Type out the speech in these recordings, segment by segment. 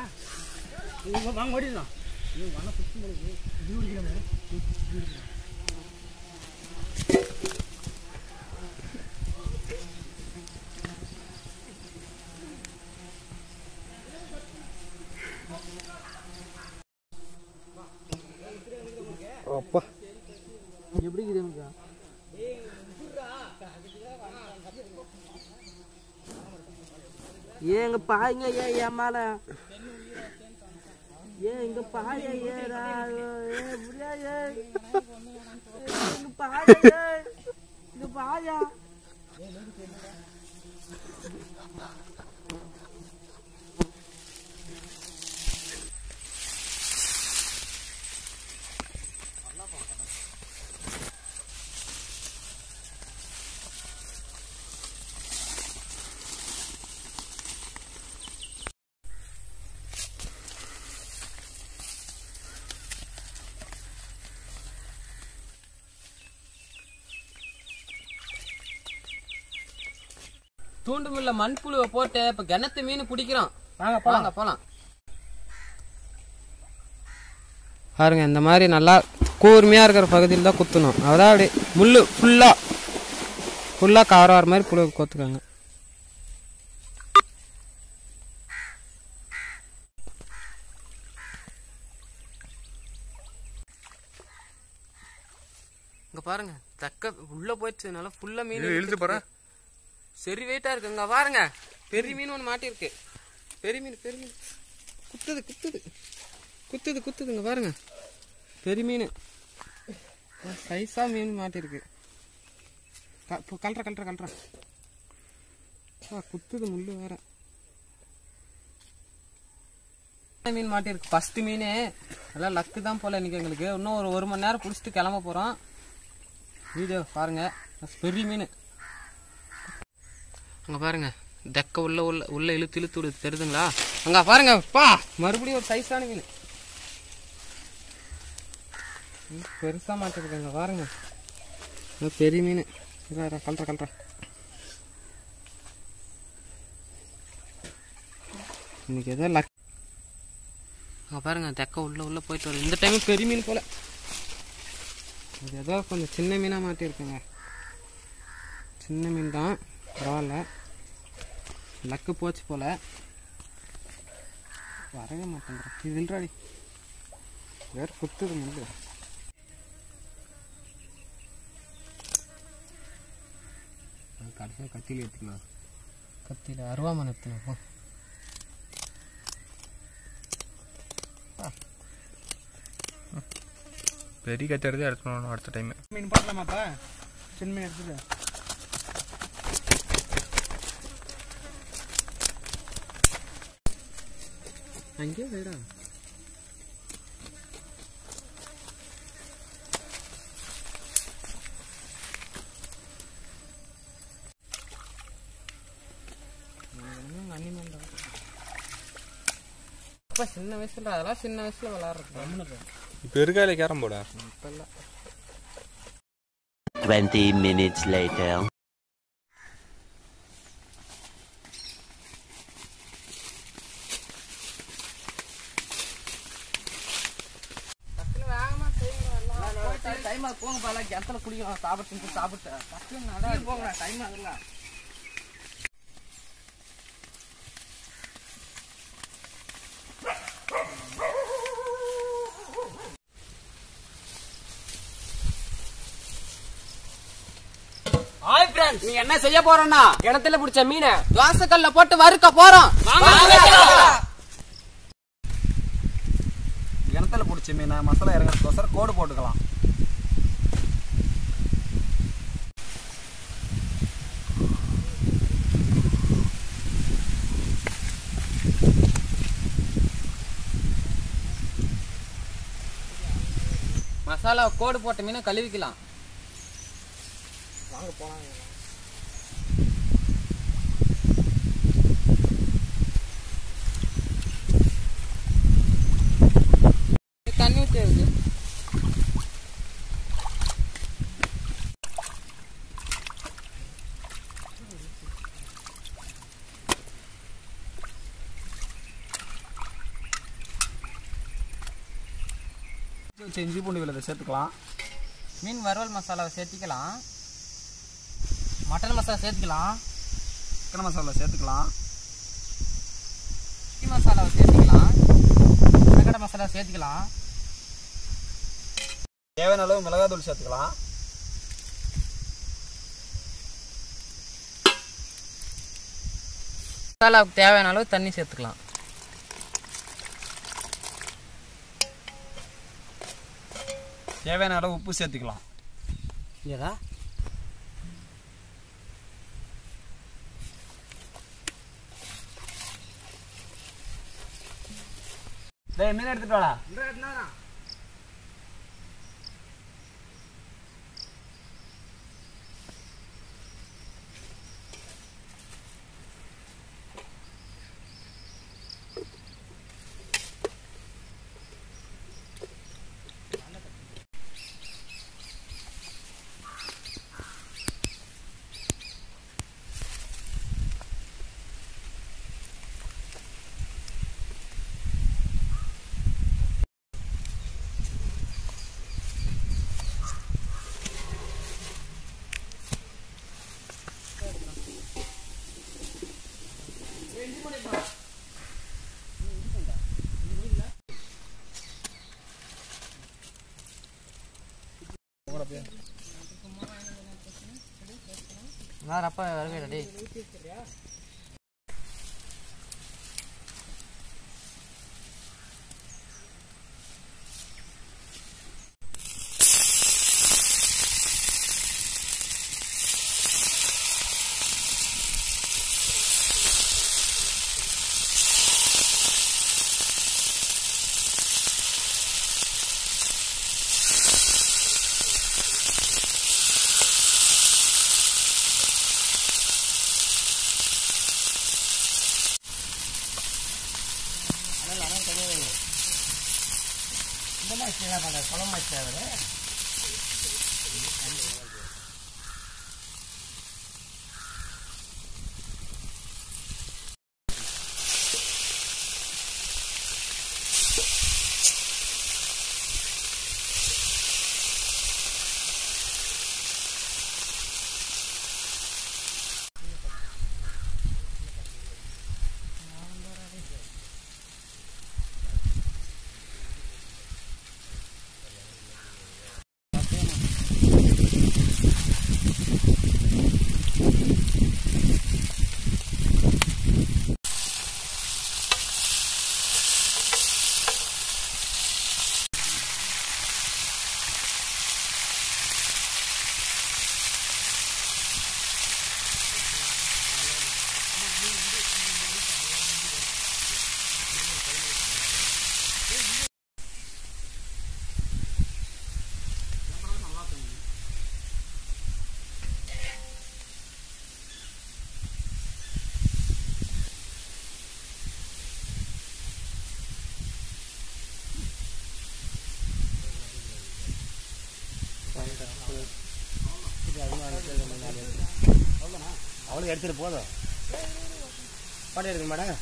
வாங்க ஓடிடலாம் அப்பா எப்படி இருக்குது எனக்கு ஏன் இங்க பாருங்க ஏன் என் மேல ஏன் இங்க பாரு ஏடா ஏ முடியாது இங்க பாரு ஏய். இங்க பாரு தூண்டு மில்ல மண்புழுவை போட்டு இப்ப கிணத்து மீன் பிடிக்கிறோம் வாங்க வாங்க போலாம் பாருங்க இந்த மாதிரி நல்லா கூர்மையா இருக்கிற பகுதியில் தான் குத்தணும் அதான் அப்படி முள்ளு ஃபுல்லா ஃபுல்லா கவர் ஆகிற மாதிரி புழு கொத்துக்காங்க இங்க பாருங்க தக்க உள்ள போயிடுச்சு நல்லா ஃபுல்லா மீன் இழுத்து போற சரி வெயிட்டா இருக்குங்க பாருங்க பெரிய மீன் ஒன்று மாட்டியிருக்கு பெரிய மீன் பெரிய மீன் குத்துது குத்துது குத்துது குத்துதுங்க பாருங்க பெரிய மீன் சைஸா மீன் மாட்டியிருக்கு க- இப்போ கல்ற கல்ற கல்ற ஆ, குத்துது முள்ளு வேற மீன் மாட்டியிருக்கு ஃபர்ஸ்ட் மீன் எல்லாம் லக்கு தான் போல இன்னைக்கு எங்களுக்கு இன்னும் ஒரு ஒரு மணி நேரம் பிடிச்சிட்டு கிளம்ப போறோம் வீடியோ பாருங்க பெரிய மீன் அங்க பாருங்க தெக்க உள்ள உள்ள உள்ள இழுத்து இழுத்து விடுது தெரியுதுங்களா அங்க பாருங்க பா மறுபடியும் ஒரு சைஸான மீன் ம், பெருசா மாட்டிருக்குங்க பாருங்க இது பெரிய மீன் இதா, இதா, கல்ற கல்ற இன்னைக்கு ஏதோ லக் அங்க பாருங்க தெக்க உள்ள உள்ள போயிட்டு வருது இந்த டைம் பெரிய மீன் போல இது ஏதோ கொஞ்சம் சின்ன மீனா மாட்டிருக்குங்க சின்ன மீன் தான் பரவாயில்ல லக்கு போச்சு போல வரவே மாட்டேங்கிறேன் இது இல்லறாடி வேற குத்துது முள்ளு கடைசியாக கத்தியில் எடுத்துக்கலாம் கத்தியில் அருவாமன் எடுத்துக்கலாம் போ பெரிய கத்தி எடுத்து எடுத்துக்கணும் அடுத்த டைம் மீன் போடலாமாப்பா சின்ன மீன் எடுத்துட்டு அங்கேயே போயிடா அப்பா சின்ன வயசுல அதெல்லாம் சின்ன வயசுல விளாடுறது இப்போ இருக்கா இல்லை கேரம் போர்டா இப்பெல்லாம் 20 minutes later. டக்குனு வேகமா செய்யுங்க எல்லாம். டைம் ஆகுது போங்க பாலா கிணத்துல குடிக்கலாம் சாப்பிட்டு சாப்பிட்டு டக்குனு நடா. போங்க டைம் ஆகுதுல்ல ஹாய் ஃப்ரெண்ட்ஸ் நீ என்ன செய்ய போறோம்னா கிணத்துல பிடிச்ச மீனை தோசைக்கல்ல போட்டு வறுக்க போறோம் கிணத்துல பிடிச்ச மீனை மசாலா இறங்குறதுக்கோசரம் கோடு போட்டுக்கலாம் மசாலா கோடு போட்ட மீனை கழுவிக்கலாம் வாங்க போலாம் தண்ணி ஊற்றி இருக்கு வச்ச இஞ்சி பூண்டு விழுதை சேர்த்துக்கலாம் மீன் வறுவல் மசாலாவை சேர்த்திக்கலாம் மட்டன் மசாலா சேர்த்துக்கலாம் சிக்கன் மசாலா சேர்த்துக்கலாம் சிக்கி மசாலாவை சேர்த்துக்கலாம் வெங்கட மசாலா சேர்த்துக்கலாம் தேவையான அளவு மிளகாத்தூள் சேர்த்துக்கலாம் மசாலாவுக்கு தேவையான அளவு தண்ணி சேர்த்துக்கலாம் தேவையான அளவு உப்பு சேர்த்துக்கலாம் ஏதா டேய் மீன் எடுத்துட்டு வாடா நான் அப்பா வரவே டேய் அவளுக்கு எடுத்துட்டு போதும் பாட்டு எடுக்க மாட்டேன்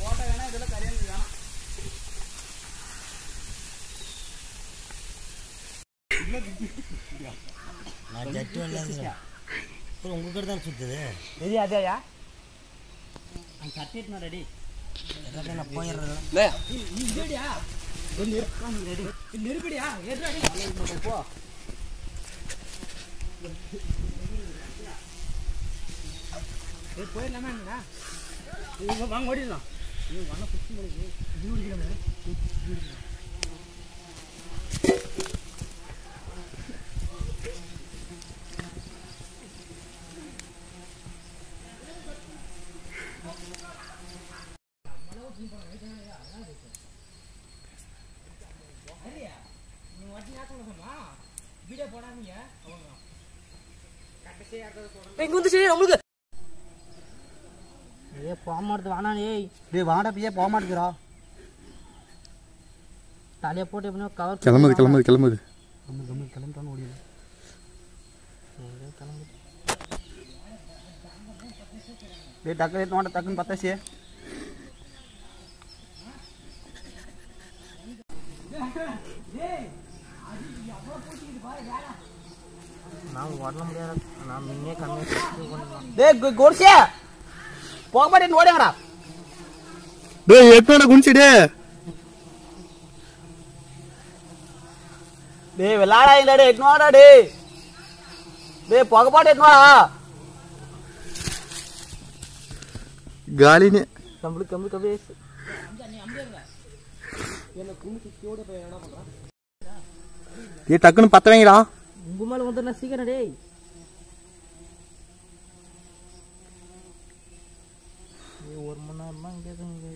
நான் ஜட்டு வரல உங்க கிட்ட தான் சுத்துது எது அதையா சட்டிட்டு ரெடி எல்லாத்தையும் நான் போயிடுறேன் நெருப்படியா போ போயிடலாமா என்ன வாங்க ஓடிடலாம் ஏ போக மாட்டேது வேணா ஏய் டேய் வாடா பியே போக மாட்டேங்கிறா தலையை போட்டு எப்படின்னா கவர் கிளம்புது கிளம்புது கிளம்புது கிளம்பிட்டான்னு ஓடிடு டேய் டக்கு எடுத்து வாடா டக்குன்னு பத்தாச்சு நான் ஓட முடியாது நான் முன்னே கண்ணை கொண்டு டேய் கோர்சியா போக மாட்டேன்னு ஓடியாங்கடா டேய் எத்தனை குனிச்சிடு டேய் விளாடாங்க டேய் எட்டு வாடா டேய் டேய் போக மாட்டேன் எட்டு வாடா காலினே கம்பளி கம்பளி கம்பளி ஏ டக்குன்னு பத்த வைங்கடா உங்க மேல வந்து நான் சீக்கிரம் டேய் ஏய், ஒரு மணி நேரமா இங்கே இருக்குங்க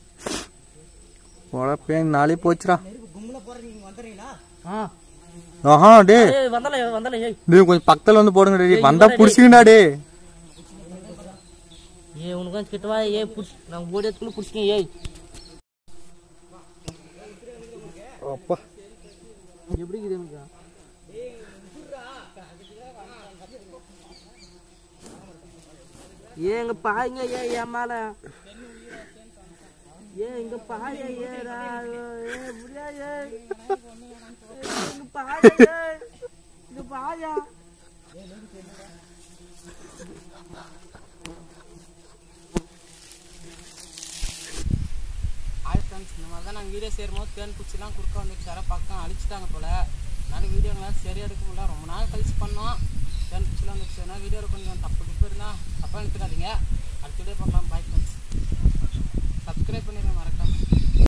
உழப்பே நாளே போச்சுடா ஆ ஆஹா டே ஏய் வந்தாலே வந்தாலே ஏய் டேய் கொஞ்சம் பக்கத்துல வந்து போடுங்க டேய் வந்தா புடிச்சிங்கடா டே ஏய் உனக்கு கிட்ட வா ஏய் புடிச்சு நான் ஓடி எடுத்துக்குள்ள புடிச்சிங்க ஏய் அப்பா எப்படி இருக்குது எனக்கு ஏ இங்க பாருங்க ஏ என் மேல ஏ இங்க பாரு ஏடா ஏ முடியா ஏ இங்க பாரு ஏ இங்க பாரு ஹாய் ஃப்ரெண்ட்ஸ் இந்த மாதிரி தான் நாங்கள் வீடியோ சேரும்போது தேன் பூச்சிலாம் குறுக்க வந்துச்சு யாரோ பக்கம் அழிச்சிட்டாங்க போல் அதனால வீடியோங்களாம் சரியாக எடுக்க முடியல ரொம்ப நாள் கழிச்சு பண்ணோம் தேன் பூச்சிலாம் வந்துச்சு ஏன்னா வீடியோவில் கொஞ்சம் தப்பு தப்பு இருந்தால் தப்பாக எடுத்துக்காதீங்க அடுத்த வீடியோ பார்க்கலாம் பாய் ஃப்ரெண்ட்ஸ் சப்ஸ்கிரைப் பண்ணிடுங்க மறக்காம